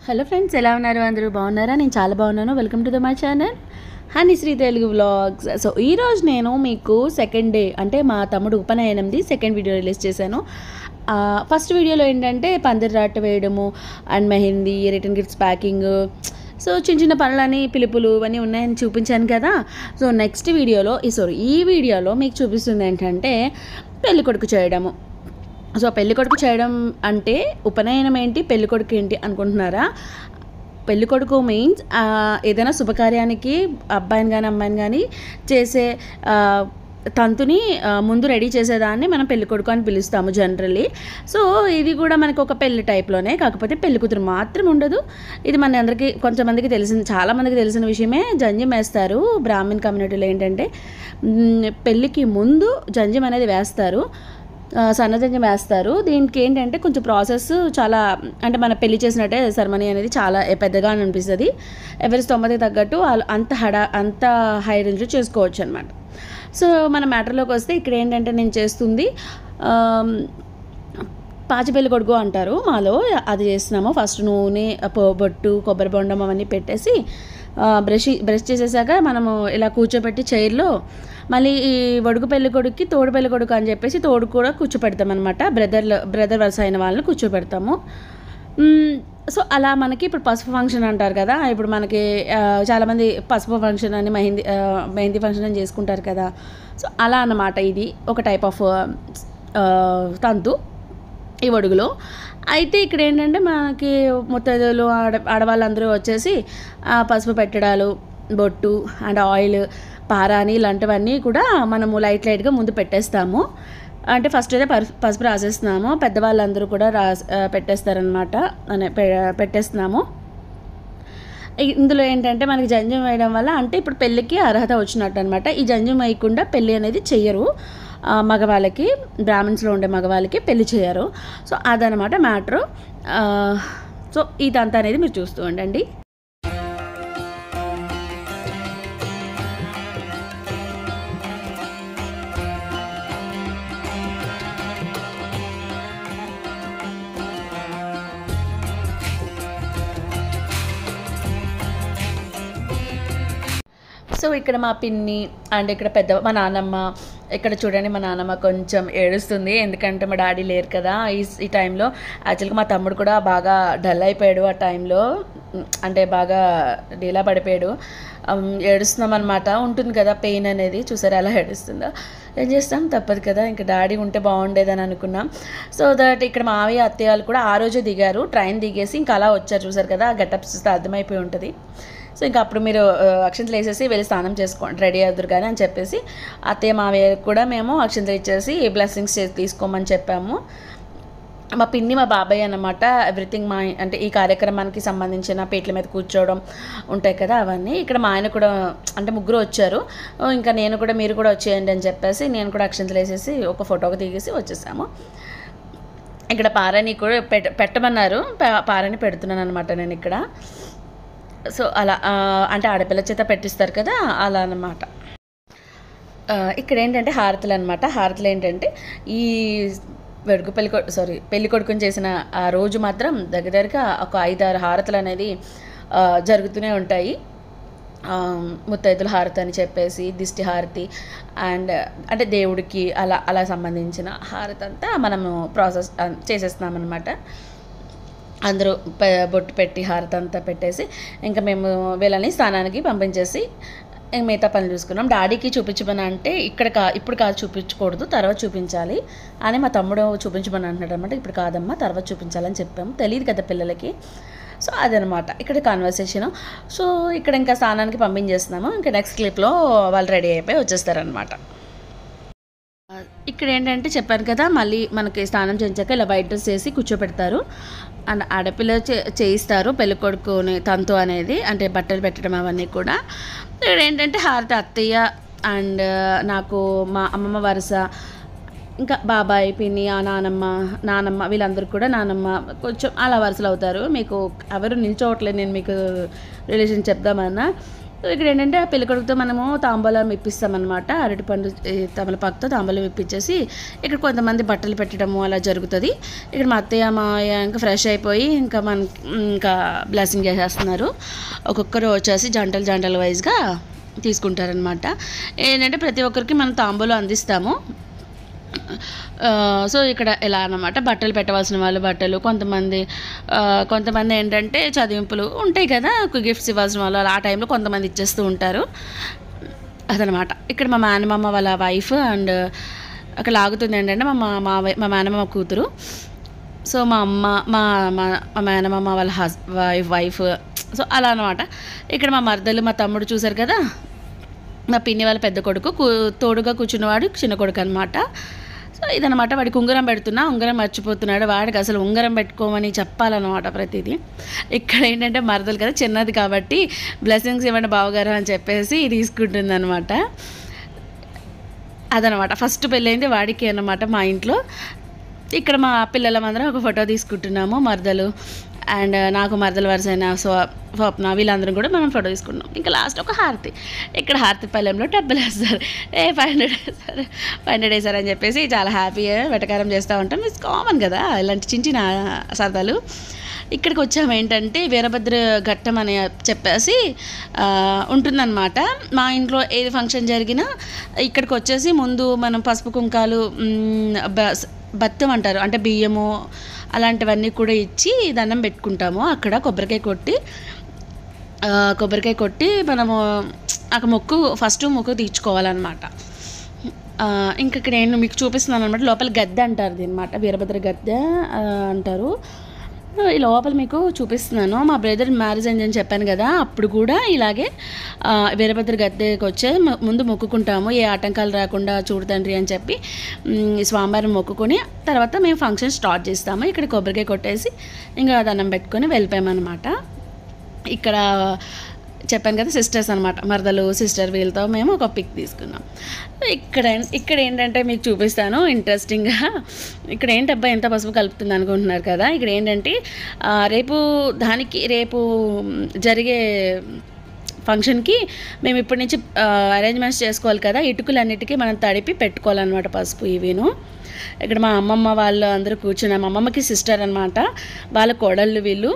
hello friends ఎలా ఉన్నారు అందరూ బాగున్నారా నేను చాలా బాగున్నాను welcome to the my channel Honey Sri Telugu vlogs so ఈరోజు నేను మీకు సెకండ్ డే అంటే మా తమ్ముడు ఉపనయనంది సెకండ్ వీడియో రిలీజ్ చేశాను ఆ, ఫస్ట్ వీడియోలో ఏంటంటే పందిరి రాట వేయడము and mehndi return gifts packing so చిన్న చిన్న పనులని పిలుపులు ఇవన్నీ ఉన్నాయని చూపించాను కదా సో నెక్స్ట్ వీడియోలో ఈ సారీ ఈ వీడియోలో మీకు చూపిస్తుంది ఏంటంటే పెళ్లి కొడుకు చేయడము సో పెళ్లి కొడుకు చేయడం అంటే ఉపనయనం ఏంటి పెళ్లి కొడుకు ఏంటి అనుకుంటున్నారా పెళ్లి కొడుకు మీన్స్ ఏదైనా శుభకార్యానికి అబ్బాయిని కానీ అమ్మాయిని కానీ చేసే ఆ, తంతుని ఆ, ముందు రెడీ చేసేదాన్ని మనం పెళ్లి కొడుకు అని పిలుస్తాము జనరల్లీ సో ఇది కూడా మనకు ఒక పెళ్లి టైప్లోనే కాకపోతే పెళ్లి కూతురు మాత్రం ఉండదు ఇది మన అందరికీ కొంతమందికి తెలిసిన చాలామందికి తెలిసిన విషయమే జంజం వేస్తారు బ్రాహ్మణ్ కమ్యూనిటీలో ఏంటంటే మ్, పెళ్ళికి ముందు జంజం అనేది వేస్తారు ఆ, సన్నజంజం వేస్తారు దీనికి ఏంటంటే కొంచెం ప్రాసెస్ చాలా అంటే మన పెళ్లి చేసినట్టే సెరమనీ అనేది చాలా పెద్దగా అనిపిస్తుంది ఎవరి స్తోమతకి తగ్గట్టు వాళ్ళు అంత హడా అంత హై రేంజ్ చేసుకోవచ్చు అనమాట సో మన మ్యాటర్లోకి వస్తే ఇక్కడ ఏంటంటే నేను చేస్తుంది ఆమ్, పాచిపెల్లి కొడుకు అంటారు మాలో అది చేస్తున్నాము ఫస్ట్ నూనె పొ- బొట్టు కొబ్బరి బొండం అవన్నీ పెట్టేసి ఆ, బ్రష్ బ్రష్ చేసేసాక మనము ఇలా కూర్చోబెట్టి చైర్లో మళ్ళీ ఈ వడుగు పెళ్లి కొడుకుకి తోడు పెళ్లి కొడుకు అని చెప్పేసి తోడు కూడా కూర్చోపెడతాం అనమాట బ్రదర్లు బ్రదర్ వరుస అయిన వాళ్ళని కూర్చోపెడతాము మ్మ్, సో అలా మనకి ఇప్పుడు పసుపు ఫంక్షన్ అంటారు కదా ఇప్పుడు మనకి ఆ, చాలామంది పసుపు ఫంక్షన్ అని మెహందీ ఆ, మెహందీ ఫంక్షన్ అని చేసుకుంటారు కదా సో అలా అన్నమాట ఇది ఒక టైప్ ఆఫ్ ఆ, తంతు ఈ ఒడుగులో అయితే ఇక్కడ ఏంటంటే మనకి ముత్తైదులు ఆడ ఆడవాళ్ళందరూ వచ్చేసి ఆ, పసుపు పెట్టడాలు బొట్టు అండ్ ఆయిల్ పారాని ఇలాంటివన్నీ కూడా మనము లైట్ లైట్గా ముందు పెట్టేస్తాము అంటే ఫస్ట్ అయితే పసు- పసుపు రాసేస్తున్నాము పెద్దవాళ్ళందరూ కూడా రా పెట్టేస్తారనమాట అనే పె- పెట్టేస్తున్నాము ఇ- ఇందులో ఏంటంటే మనకి జంజం వేయడం వల్ల అంటే ఇప్పుడు పెళ్ళికి అర్హత వచ్చినట్టు అనమాట ఈ జంజం వేయకుండా పెళ్ళి అనేది చెయ్యరు ఆ, మగవాళ్ళకి బ్రాహ్మిన్స్లో ఉండే మగవాళ్ళకి పెళ్లి చేయరు సో అదనమాట మ్యాటరు సో ఇదంతా అనేది మీరు చూస్తూ ఉండండి సో ఇక్కడ మా పిన్ని అండ్ ఇక్కడ పెద్ద మా నాన్నమ్మ ఇక్కడ చూడండి మా నాన్నమ్మ కొంచెం ఏడుస్తుంది ఎందుకంటే మా డాడీ లేరు కదా ఈ ఈ టైంలో యాక్చువల్గా మా తమ్ముడు కూడా బాగా డల్ అయిపోయాడు ఆ టైంలో ఉమ్, అంటే బాగా డీలా పడిపోయాడు ఉమ్, ఏడుస్తున్నాం అనమాట ఉంటుంది కదా పెయిన్ అనేది చూసారా ఎలా ఏడుస్తుందో ఏం చేస్తాం తప్పదు కదా ఇంకా డాడీ ఉంటే బాగుండేదని అనుకున్నాం సో దట్ ఇక్కడ మావయ్య అత్తయ్య వాళ్ళు కూడా ఆ రోజే దిగారు ట్రైన్ దిగేసి ఇంకా అలా వచ్చారు చూసారు కదా గెటప్స్ చూస్తే అర్థమైపోయి ఉంటుంది సో ఇంకా అప్పుడు మీరు ఆ, అక్షంతలు వేసేసి వెళ్ళి స్నానం చేసుకోండి రెడీ అవుతారు కానీ అని చెప్పేసి అత్తయ్య మావయ్య కూడా మేము అక్షంతలు ఇచ్చేసి బ్లెస్సింగ్స్ చేసి తీసుకోమని చెప్పాము మా పిన్ని మా బాబాయ్ అన్నమాట ఎవ్రీథింగ్ మా అంటే ఈ కార్యక్రమానికి సంబంధించిన పీటల మీద కూర్చోవడం ఉంటాయి కదా అవన్నీ ఇక్కడ మా ఆయన కూడా అంటే ముగ్గురు వచ్చారు ఓ, ఇంకా నేను కూడా మీరు కూడా వచ్చేయండి అని చెప్పేసి నేను కూడా అక్షంతలు వేసేసి ఒక ఫోటోకి దిగేసి వచ్చేసాము ఇక్కడ పారాని కూడా పెట్ట పెట్టమన్నారు పా- పారాని పెడుతున్నాను అనమాట నేను ఇక్కడ సో అలా ఆ, అంటే ఆడపిల్ల చేత పెట్టిస్తారు కదా అలా అన్నమాట ఆ, ఇక్కడ ఏంటంటే హారతులు అనమాట హారతులు ఏంటంటే ఈ వెడుగు పెళ్లి కొ సారీ పెళ్లి కొడుకుని చేసిన ఆ రోజు మాత్రం దగ్గర దగ్గరగా ఒక ఐదారు హారతులు అనేది ఆ, జరుగుతూనే ఉంటాయి ఆ, ముత్తైదుల హారతి అని చెప్పేసి దిష్టి హారతి అండ్ అంటే దేవుడికి అలా అలా సంబంధించిన హారతి అంతా మనము ప్రాసెస్ చేసేస్తున్నాం అనమాట అందరూ పె- బొట్టు పెట్టి హారతి అంతా పెట్టేసి ఇంకా మేము వీళ్ళని స్నానానికి పంపించేసి ఇంక మిగతా పనులు చూసుకున్నాం డాడీకి చూపించమని అంటే ఇక్కడ కా ఇప్పుడు కాదు చూపించకూడదు తర్వాత చూపించాలి అని మా తమ్ముడు చూపించమని అంటున్నాడు అనమాట ఇప్పుడు కాదమ్మా తర్వాత చూపించాలని చెప్పాము తెలియదు కదా పిల్లలకి సో అదనమాట ఇక్కడ కాన్వర్సేషన్ సో ఇక్కడ ఇంకా స్నానానికి పంపించేస్తున్నాము ఇంకా నెక్స్ట్ క్లిప్లో వాళ్ళు రెడీ అయిపోయి వచ్చేస్తారనమాట ఇక్కడ ఏంటంటే చెప్పాను కదా మళ్ళీ మనకి స్నానం చేయించాక ఇలా వైట్ డ్రెస్ వేసి కూర్చోపెడతారు అండ్ ఆడపిల్ల చే- చేయిస్తారు పెళ్ళికొడుకుని తంతు అనేది అంటే బట్టలు పెట్టడం అవన్నీ కూడా ఇక్కడ ఏంటంటే హారతి అత్తయ్య అండ్ నాకు మా అమ్మమ్మ వరుస ఇంకా బాబాయ్ పిన్ని ఆ నానమ్మ నానమ్మ వీళ్ళందరూ కూడా నానమ్మ కొంచెం అలా వరుసలు అవుతారు మీకు ఎవరు నిల్చోవట్లేదు నేను మీకు రిలేషన్ చెప్దామన్నా సో ఇక్కడ ఏంటంటే ఆ పెళ్ళికొడుకుతో మనము తాంబూలం ఇప్పిస్తామన్నమాట అరటిపండు ఈ తమలపాకుతో తాంబూలం ఇప్పించేసి ఇక్కడ కొంతమంది బట్టలు పెట్టడము అలా జరుగుతుంది ఇక్కడ మా అత్తయ్య మావయ్య ఇంకా ఫ్రెష్ అయిపోయి ఇంకా మన ఇంకా బ్లెస్సింగ్ చేసేస్తున్నారు ఒక్కొక్కరు వచ్చేసి జంటలు జంటల వైజ్గా తీసుకుంటారనమాట ఏంటంటే ప్రతి ఒక్కరికి మనం తాంబూలం అందిస్తాము ఆ, సో ఇక్కడ ఎలా అన్నమాట బట్టలు పెట్టవలసిన వాళ్ళు బట్టలు కొంతమంది ఆ, కొంతమంది ఏంటంటే చదివింపులు ఉంటాయి కదా గిఫ్ట్స్ ఇవ్వాల్సిన వాళ్ళు అలా ఆ టైంలో కొంతమంది ఇచ్చేస్తూ ఉంటారు అదనమాట ఇక్కడ మా మేనమామ వాళ్ళ వైఫ్ అండ్ అక్కడ లాగుతుంది ఏంటంటే మా మా మా వై- మా మేనమామ కూతురు సో మా అమ్మ మా మా మా మేనమామ వాళ్ళ హస్ వైఫ్ వైఫ్ సో అలా అనమాట ఇక్కడ మా మరదలు మా తమ్ముడు చూశారు కదా మా పిన్ని వాళ్ళ పెద్ద కొడుకు కూ తోడుగా కూర్చున్నవాడు చిన్న కొడుకు అనమాట సో ఇదనమాట వాడికి ఉంగరం పెడుతున్నా ఉంగరం మర్చిపోతున్నాడు వాడికి అసలు ఉంగరం పెట్టుకోమని చెప్పాలన్నమాట ప్రతిదీ ఇక్కడ ఏంటంటే మరదలు కదా చిన్నది కాబట్టి బ్లెస్సింగ్స్ ఇవ్వండి బావగారు అని చెప్పేసి తీసుకుంటుంది అనమాట అదనమాట ఫస్ట్ పెళ్ళైంది వాడికి అన్నమాట మా ఇంట్లో ఇక్కడ మా పిల్లలమందరం ఒక ఫోటో తీసుకుంటున్నాము మరదలు అండ్ నాకు మరదల వరుసైన సో స్వప్న వీళ్ళందరం కూడా మనం ఫోటో తీసుకున్నాం ఇంకా లాస్ట్ ఒక హారతి ఇక్కడ హారతి పల్లెంలో డబ్బులు వేస్తారు ఏ ఫైవ్ హండ్రెడ్ వేస్తారు ఫైవ్ హండ్రెడ్ వేస్తారు అని చెప్పేసి చాలా హ్యాపీగా వెటకారం చేస్తూ ఉంటాం ఇట్స్ కామన్ కదా ఇలాంటి చిన్న చిన్న సరదాలు ఇక్కడికి వచ్చాము ఏంటంటే వీరభద్ర ఘట్టం అని చెప్పేసి ఆ, ఉంటుందన్నమాట మా ఇంట్లో ఏది ఫంక్షన్ జరిగినా ఇక్కడికి వచ్చేసి ముందు మనం పసుపు కుంకాలు మ్, బ- బత్తం అంటారు అంటే బియ్యము అలాంటివన్నీ కూడా ఇచ్చి దండం పెట్టుకుంటాము అక్కడ కొబ్బరికాయ కొట్టి ఆ, కొబ్బరికాయ కొట్టి మనము ఒక మొక్కు ఫస్ట్ మొక్కు తీర్చుకోవాలన్నమాట ఆ, ఇంక ఇక్కడ నేను మీకు చూపిస్తున్నాను అనమాట లోపల గద్దె అంటారు దీని అనమాట వీరభద్ర గద్దె ఆ, అంటారు ఈ లోపల మీకు చూపిస్తున్నాను మా బ్రదర్ మ్యారేజ్ అయిందని చెప్పాను కదా అప్పుడు కూడా ఇలాగే ఆ, వీరభద్ర గద్దెకి వచ్చే ము- ముందు మొక్కుకుంటాము ఏ ఆటంకాలు రాకుండా చూడు తండ్రి అని చెప్పి మ్, ఈ స్వామివారిని మొక్కుకొని తర్వాత మేము ఫంక్షన్ స్టార్ట్ చేస్తాము ఇక్కడ కొబ్బరికాయ కొట్టేసి ఇంకా దండం పెట్టుకొని వెళ్ళిపోయామన్నమాట ఇక్కడ చెప్పాను కదా సిస్టర్స్ అనమాట మరదలు సిస్టర్ వీళ్ళతో మేము ఒక పిక్ తీసుకున్నాం ఇక్కడ ఇక్కడ ఏంటంటే మీకు చూపిస్తాను ఇంట్రెస్టింగ్గా ఇక్కడ ఏంటబ్బా ఎంత పసుపు కలుపుతుంది అనుకుంటున్నారు కదా ఇక్కడ ఏంటంటే ఆ, రేపు దానికి రేపు జరిగే ఫంక్షన్కి మేము ఇప్పటి నుంచి అరేంజ్మెంట్స్ చేసుకోవాలి కదా ఇటుకలన్నిటికీ మనం తడిపి పెట్టుకోవాలన్నమాట పసుపు ఇవిను ఇక్కడ మా అమ్మమ్మ వాళ్ళు అందరూ కూర్చున్నాం మా అమ్మమ్మకి సిస్టర్ అనమాట వాళ్ళ కోడళ్ళు వీళ్ళు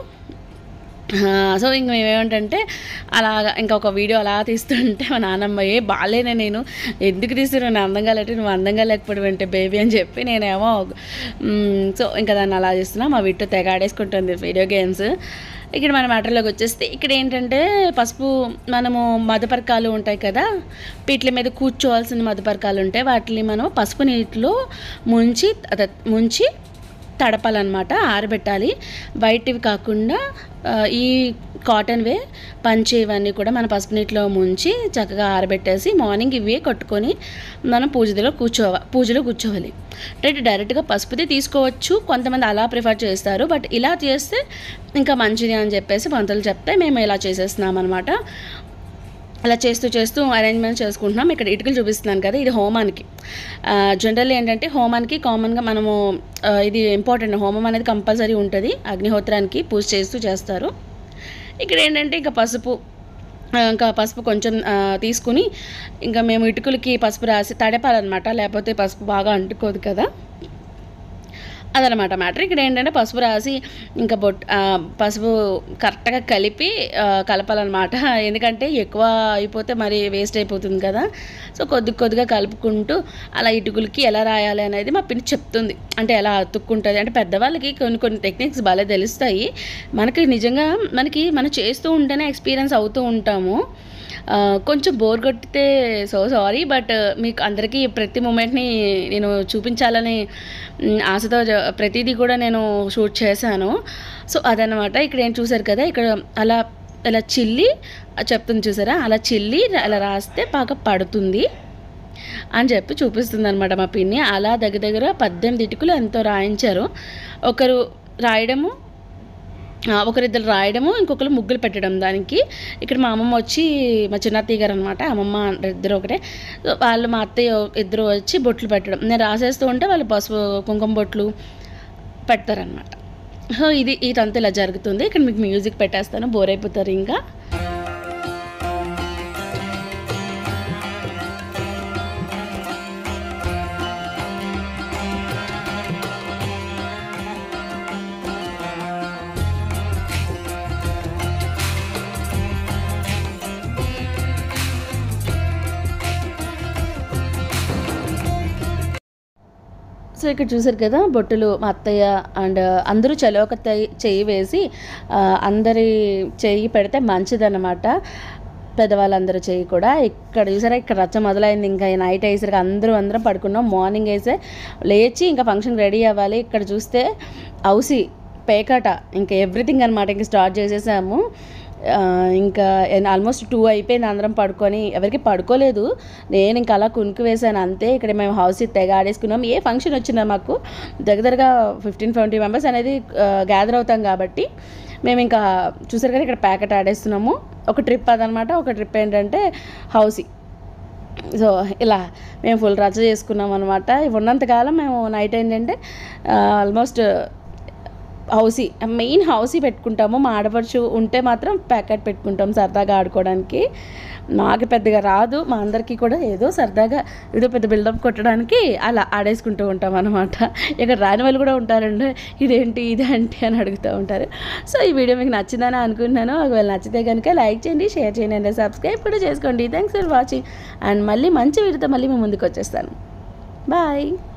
ఆ, సో ఇంక మేమేమంటే అలాగా ఇంకా ఒక వీడియో అలా తీస్తుంటే మా నాన్నమ్మ ఏ బాగాలేనే నేను ఎందుకు తీస్తున్నావు నేను అందంగా లేకపోతే నువ్వు అందంగా లేకపోవడం అంటే బేబీ అని చెప్పి నేనేమో మ్, సో ఇంకా దాన్ని అలా చేస్తున్నా మా విట్టు తెగ ఆడేసుకుంటుంది వీడియో గేమ్స్ ఇక్కడ మన మ్యాటర్లోకి వచ్చేస్తే ఇక్కడ ఏంటంటే పసుపు మనము మధుపరకాలు ఉంటాయి కదా పీట్ల మీద కూర్చోవాల్సిన మధుపరకాలు ఉంటాయి వాటిని మనం పసుపు నీటిలో ముంచి అదే ముంచి తడపాలన్నమాట ఆరబెట్టాలి వైట్వి కాకుండా ఆ, ఈ కాటన్వే పంచి ఇవన్నీ కూడా మన పసుపు నీటిలో ముంచి చక్కగా ఆరబెట్టేసి మార్నింగ్ ఇవే కట్టుకొని మనం పూజలో కూర్చోవ పూజలో కూర్చోవాలి అంటే డైరెక్ట్గా పసుపుది తీసుకోవచ్చు కొంతమంది అలా ప్రిఫర్ చేస్తారు బట్ ఇలా చేస్తే ఇంకా మంచిది అని చెప్పేసి పంతులు చెప్తే మేము ఇలా చేసేస్తున్నాం అనమాట అలా చేస్తూ చేస్తూ అరేంజ్మెంట్ చేసుకుంటున్నాం ఇక్కడ ఇటుకలు చూపిస్తున్నాను కదా ఇది హోమానికి జనరల్ ఏంటంటే హోమానికి కామన్గా మనము ఆ, ఇది ఇంపార్టెంట్ హోమం అనేది కంపల్సరీ ఉంటుంది అగ్నిహోత్రానికి పూజ చేస్తూ చేస్తారు ఇక్కడ ఏంటంటే ఇంకా పసుపు ఆ, ఇంకా పసుపు కొంచెం ఆ, తీసుకుని ఇంకా మేము ఇటుకలకి పసుపు రాసి తడపాలన్నమాట లేకపోతే పసుపు బాగా అంటుకోదు కదా అదనమాట మ్యాటర్ ఇక్కడ ఏంటంటే పసుపు రాసి ఇంకా బొట్ ఆ, పసుపు కరెక్ట్గా కలిపి ఆ, కలపాలన్నమాట ఎందుకంటే ఎక్కువ అయిపోతే మరి వేస్ట్ అయిపోతుంది కదా సో కొద్ది కొద్దిగా కలుపుకుంటూ అలా ఇటుకులకి ఎలా రాయాలి అనేది మా పిన్ని చెప్తుంది అంటే ఎలా అతుక్కుంటుంది అంటే పెద్దవాళ్ళకి కొన్ని కొన్ని టెక్నిక్స్ భలే తెలుస్తాయి మనకి నిజంగా మనకి మనం చేస్తూ ఉంటేనే ఎక్స్పీరియన్స్ అవుతూ ఉంటాము ఆ, కొంచెం బోర్ కొట్టితే సో సారీ బట్ మీకు అందరికీ ప్రతి మూమెంట్ని నేను చూపించాలని మ్, ఆశతో జ- ప్రతిదీ కూడా నేను షూట్ చేశాను సో అదనమాట ఇక్కడ ఏం చూసారు కదా ఇక్కడ అలా అలా చిల్లి చెప్తుంది చూసారా అలా చిల్లి అలా రాస్తే బాగా పడుతుంది అని చెప్పి చూపిస్తుంది అనమాట మా పిన్ని అలా దగ్గర దగ్గర పద్దెనిమిది ఇటుకలు ఎంతో రాయించారు ఒకరు రాయడము ఆ, ఒకరిద్దరు రాయడము ఇంకొకరు ముగ్గులు పెట్టడం దానికి ఇక్కడ మా అమ్మమ్మ వచ్చి మా చిన్న అత్తయ్య గారు అనమాట అమ్మమ్మ ఇద్దరు ఒకటే సో వాళ్ళు మా అత్తయ్య ఇద్దరు వచ్చి బొట్లు పెట్టడం నేను రాసేస్తూ ఉంటే వాళ్ళు పసుపు కుంకుమ బొట్లు పెడతారనమాట సో ఇది ఈ తంతు ఇలా జరుగుతుంది ఇక్కడ మీకు మ్యూజిక్ పెట్టేస్తాను బోర్ అయిపోతారు ఇంకా సో ఇక్కడ చూసారు కదా బొట్టులు మా అత్తయ్య అండ్ అందరూ చెలో ఒక తెయ్- చెయ్యి వేసి ఆ, అందరి చెయ్యి పెడితే మంచిదన్నమాట పెద్దవాళ్ళందరూ చెయ్యి కూడా ఇక్కడ చూసారా ఇక్కడ రచ్చ మొదలైంది ఇంకా ఈ నైట్ అయ్యేసరికి అందరూ అందరం పడుకున్నాం మార్నింగ్ వేసే లేచి ఇంకా ఫంక్షన్ రెడీ అవ్వాలి ఇక్కడ చూస్తే హౌసీ పేకాట ఇంకా ఎవ్రీథింగ్ అనమాట ఇంకా స్టార్ట్ చేసేసాము ఆ, ఇంకా ఆల్మోస్ట్ టూ అయిపోయింది అందరం పడుకొని ఎవరికి పడుకోలేదు నేను ఇంకా అలా కునుకు వేసాను అంతే ఇక్కడ మేము హౌస్ తెగ ఆడేసుకున్నాం ఏ ఫంక్షన్ వచ్చినా మాకు దగ్గర దగ్గరగా ఫిఫ్టీన్ ట్వంటీ మెంబర్స్ అనేది గ్యాదర్ అవుతాం కాబట్టి మేము ఇంకా చూసారు కదా ఇక్కడ ప్యాకెట్ ఆడేస్తున్నాము ఒక ట్రిప్ అదనమాట ఒక ట్రిప్ ఏంటంటే హౌసీ సో ఇలా మేము ఫుల్ రచ్చ చేసుకున్నాం అనమాట ఉన్నంతకాలం మేము నైట్ ఏంటంటే ఆల్మోస్ట్ హౌసీ మెయిన్ హౌసీ పెట్టుకుంటాము మా ఆడపడుచు ఉంటే మాత్రం ప్యాకెట్ పెట్టుకుంటాం సరదాగా ఆడుకోవడానికి నాకు పెద్దగా రాదు మా అందరికీ కూడా ఏదో సరదాగా ఏదో పెద్ద బిల్డప్ కొట్టడానికి అలా ఆడేసుకుంటూ ఉంటాం అనమాట ఇక్కడ రాని వాళ్ళు కూడా ఉంటారండి ఇదేంటి ఇదేంటి అని అడుగుతూ ఉంటారు సో ఈ వీడియో మీకు నచ్చిందని అనుకుంటున్నాను ఒకవేళ నచ్చితే కనుక లైక్ చేయండి షేర్ చేయండి అండ్ సబ్స్క్రైబ్ కూడా చేసుకోండి థ్యాంక్స్ ఫర్ వాచింగ్ అండ్ మళ్ళీ మంచి వీడియోతో మళ్ళీ మేము ముందుకు వచ్చేస్తాను బాయ్